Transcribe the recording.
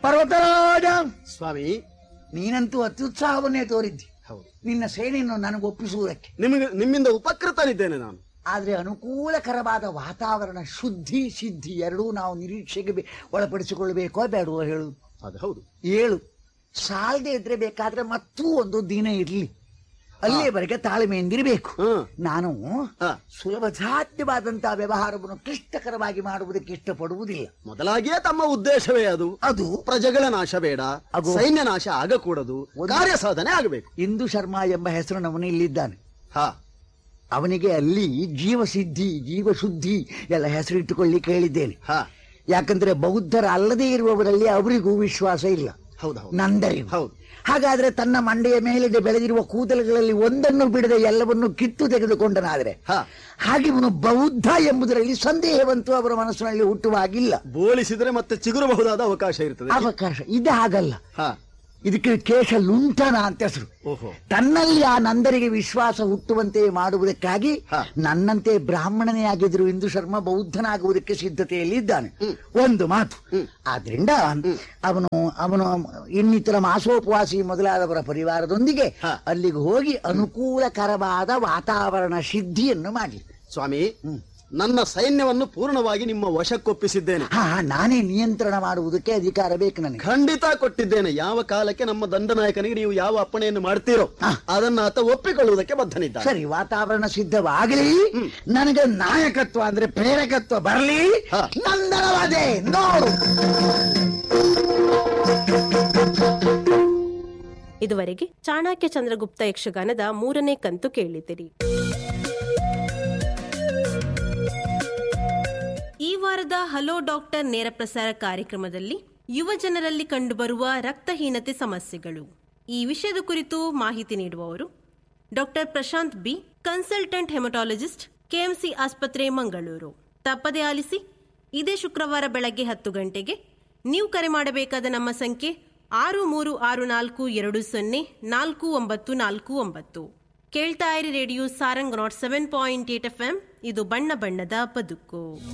ಪರ್ವತರಾಜ ಸ್ವಾಮಿ ನೀನಂತೂ ಅತ್ಯುತ್ಸಾಹವನ್ನೇ ತೋರಿದ್ದಿ ಹೌದು ನಿನ್ನ ಸೇನೆಯನ್ನು ನನಗೆ ಒಪ್ಪಿಸುವುದಕ್ಕೆ ನಿಮಗೆ ನಿಮ್ಮಿಂದ ಉಪಕೃತನಿದ್ದೇನೆ ನಾನು ಆದರೆ ಅನುಕೂಲಕರವಾದ ವಾತಾವರಣ ಶುದ್ಧಿ ಸಿದ್ಧಿ ಎರಡೂ ನಾವು ನಿರೀಕ್ಷೆಗೆ ಬೆ- ಒಳಪಡಿಸಿಕೊಳ್ಳಬೇಕೋ ಬೇಡವೋ ಹೇಳು ಅದು ಹೌದು ಏಳು ಸಾಲದೆ ಇದ್ರೆ ಬೇಕಾದ್ರೆ ಮತ್ತೂ ಒಂದು ದಿನ ಇರಲಿ ಅಲ್ಲಿಯವರೆಗೆ ತಾಳ್ಮೆಯಿಂದಿರಬೇಕು ಹ್ಮ್. ನಾನು ಹಾ. ಸುಲಭ ಸಾಧ್ಯವಾದಂತಹ ವ್ಯವಹಾರವನ್ನು ಕ್ಲಿಷ್ಟಕರವಾಗಿ ಮಾಡುವುದಕ್ಕೆ ಇಷ್ಟಪಡುವುದಿಲ್ಲ ಮೊದಲಾಗಿಯೇ ತಮ್ಮ ಉದ್ದೇಶವೇ ಅದು ಅದು ಪ್ರಜೆಗಳ ನಾಶ ಬೇಡ ಅದು- ಸೈನ್ಯ ನಾಶ ಆಗಕೂಡದು ಕಾರ್ಯ ಸಾಧನೆ ಆಗಬೇಕು ಇಂದು ಶರ್ಮಾ ಎಂಬ ಹೆಸರಿನವನು ಇಲ್ಲಿದ್ದಾನೆ ಹಾ ಅವನಿಗೆ ಅಲ್ಲಿ ಜೀವಸಿದ್ಧಿ ಜೀವಶುದ್ಧಿ ಎಲ್ಲ ಹೆಸರಿಟ್ಟುಕೊಳ್ಳಿ ಕೇಳಿದ್ದೇನೆ ಹಾ ಯಾಕಂದ್ರೆ ಬೌದ್ಧರ ಅಲ್ಲದೇ ಇರುವವರಲ್ಲಿ ಅವರಿಗೂ ವಿಶ್ವಾಸ ಇಲ್ಲ ಹೌದು ಹೌದು ನಂದರಿಗೂ ಹೌದು ಹಾಗಾದ್ರೆ ತನ್ನ ಮಂಡೆಯ ಮೇಲೆ ಬೆಳೆದಿರುವ ಕೂದಲುಗಳಲ್ಲಿ ಒಂದನ್ನು ಬಿಡದೆ ಎಲ್ಲವನ್ನು ಕಿತ್ತು ತೆಗೆದುಕೊಂಡನಾದರೆ ಹಾ ಹಾಗೆ ಇವನು ಬೌದ್ಧ ಎಂಬುದರಲ್ಲಿ ಸಂದೇಹವಂತೂ ಅವರ ಮನಸ್ಸಿನಲ್ಲಿ ಹುಟ್ಟುವಾಗಿಲ್ಲ ಬೋಳಿಸಿದ್ರೆ ಮತ್ತೆ ಚಿಗುರಬಹುದಾದ ಅವಕಾಶ ಇರ್ತದೆ ಅವಕಾಶ ಇದು ಹಾಗಲ್ಲ ಹಾ ಇದಕ್ಕೆ ಕೇಶ ಲುಂಠನ ಅಂತ ಹೆಸರು ಓಹೋ ತನ್ನಲ್ಲಿ ಆ ನಂದರಿಗೆ ವಿಶ್ವಾಸ ಹುಟ್ಟುವಂತೆ ಮಾಡುವುದಕ್ಕಾಗಿ ಹಾ. ನನ್ನಂತೆ ಬ್ರಾಹ್ಮಣನೇ ಆಗಿದ್ರು ಇಂದು ಶರ್ಮ ಬೌದ್ಧನಾಗುವುದಕ್ಕೆ ಸಿದ್ಧತೆಯಲ್ಲಿ ಇದ್ದಾನೆ ಒಂದು ಮಾತು ಆದ್ರಿಂದ ಅವನು ಅವನು ಇನ್ನಿತರ ಮಾಸೋಪವಾಸಿ ಮೊದಲಾದವರ ಪರಿವಾರದೊಂದಿಗೆ ಹಾ. ಅಲ್ಲಿಗೆ ಹೋಗಿ ಅನುಕೂಲಕರವಾದ ವಾತಾವರಣ ಸಿದ್ಧಿಯನ್ನು ಮಾಡಲಿ ಸ್ವಾಮಿ ನನ್ನ ಸೈನ್ಯವನ್ನು ಪೂರ್ಣವಾಗಿ ನಿಮ್ಮ ವಶಕ್ಕೊಪ್ಪಿಸಿದ್ದೇನೆ ಹಾ ನಾನೇ ನಿಯಂತ್ರಣ ಮಾಡುವುದಕ್ಕೆ ಅಧಿಕಾರ ಬೇಕು ನನಗೆ ಖಂಡಿತ ಕೊಟ್ಟಿದ್ದೇನೆ ಯಾವ ಕಾಲಕ್ಕೆ ನಮ್ಮ ದಂಡನಾಯಕನಿಗೆ ನೀವು ಯಾವ ಅಪ್ಪಣೆಯನ್ನು ಮಾಡ್ತೀರೋ ಹಾ. ಅದನ್ನ ಆತ ಒಪ್ಪಿಕೊಳ್ಳುವುದಕ್ಕೆ ಬದ್ಧನಿದ್ದಾನೆ ಸರಿ ವಾತಾವರಣ ಸಿದ್ಧವಾಗಲಿ ನನಗೆ ನಾಯಕತ್ವ ಅಂದ್ರೆ ಪ್ರೇರಕತ್ವ ಬರಲಿ ಹಾ. ನಂದನವಾದೆ ನೋಡು ಇದುವರೆಗೆ ಚಾಣಕ್ಯ ಚಂದ್ರಗುಪ್ತ ಯಕ್ಷಗಾನದ ಮೂರನೇ ಕಂತು ಕೇಳಿದಿರಿ ಈ ವಾರದ ಹಲೋ ಡಾಕ್ಟರ್ ನೇರ ಪ್ರಸಾರ ಕಾರ್ಯಕ್ರಮದಲ್ಲಿ ಯುವ ಜನರಲ್ಲಿ ಕಂಡುಬರುವ ರಕ್ತಹೀನತೆ ಸಮಸ್ಯೆಗಳು ಈ ವಿಷಯದ ಕುರಿತು ಮಾಹಿತಿ ನೀಡುವವರು doctor Prashanth B consultant haematologist KMC ಆಸ್ಪತ್ರೆ ಮಂಗಳೂರು ತಪ್ಪದೆ ಆಲಿಸಿ ಇದೇ ಶುಕ್ರವಾರ ಬೆಳಗ್ಗೆ ಹತ್ತು ಗಂಟೆಗೆ ನೀವು ಕರೆ ಮಾಡಬೇಕಾದ ನಮ್ಮ ಸಂಖ್ಯೆ ಆರು ಮೂರು ಆರು ನಾಲ್ಕು ಎರಡು ಸೊನ್ನೆ ನಾಲ್ಕು ಒಂಬತ್ತು ನಾಲ್ಕು ಒಂಬತ್ತು ಕೇಳ್ತಾ ಇರಿ radio Sarang nought seven point eight F M ಇದು ಬಣ್ಣ ಬಣ್ಣದ ಬದುಕು